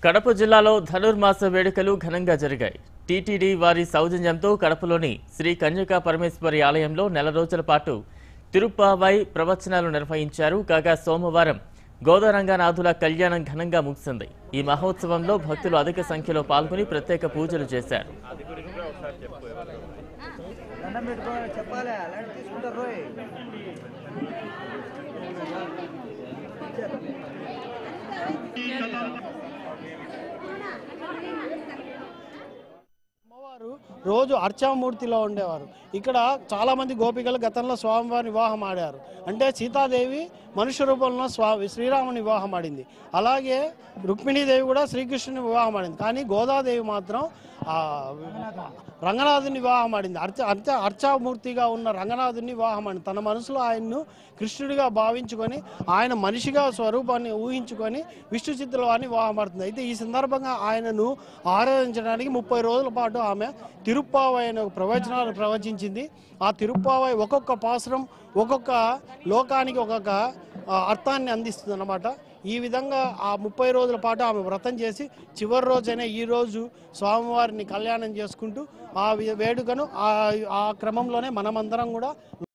కడప జిల్లాలో ధనుర్మాస వేడుకలు ఘనంగా జరిగాయి టీటీడీ వారి సౌజన్యంతో కడపలోని శ్రీ కన్యకా పరమేశ్వరి ఆలయంలో నెల రోజుల పాటు తిరుప్పావై ప్రవచనాలు నిర్వహించారు కాగా సోమవారం గోదారంగనాథుల కళ్యాణం ఘనంగా ముగిసింది ఈ మహోత్సవంలో భక్తులు అధిక సంఖ్యలో పాల్గొని ప్రత్యేక పూజలు చేశారు దండం పెట్టుకో చెప్పాలి అలాంటి తీసుకుంటారు రోయ్ అమ్మవారు రోజు అర్చామూర్తిలో ఉండేవారు ఇక్కడ చాలా మంది గోపికలు గతంలో స్వామివారి వివాహం ఆడారు అంటే సీతాదేవి మనుష్య రూపంలో స్వా శ్రీరాముని వివాహం ఆడింది అలాగే రుక్మిణీదేవి కూడా శ్రీకృష్ణుని వివాహం ఆడింది కానీ గోదాదేవి మాత్రం ఆ, రంగనాథుని వివాహం ఆడింది అర్చ అర్చ అర్చామూర్తిగా ఉన్న రంగనాథుని వివాహం ఆడింది తన మనసులో ఆయన్ను కృష్ణుడిగా భావించుకొని ఆయన మనిషిగా స్వరూపాన్ని ఊహించుకొని విష్ణు చిత్రవాన్ని వివాహం ఆడుతుంది అయితే ఈ సందర్భంగా ఆయనను ఆరాధించడానికి ముప్పై రోజుల పాటు ఆమె తిరుప్పావై అనే ఒక ప్రవచనాలు ప్రవచించింది ఆ తిరుప్పావై ఒక్కొక్క పాసురం ఒక్కొక్క లోకానికి ఒక్కొక్క ఆ, అర్థాన్ని అందిస్తుంది అన్నమాట ఈ విధంగా ఆ ముప్పై రోజుల పాటు ఆమె వ్రతం చేసి చివరి రోజైన ఈ రోజు స్వామివారిని కళ్యాణం చేసుకుంటూ ఆ వి- వేడుకను ఆ ఆ క్రమంలోనే మనమందరం కూడా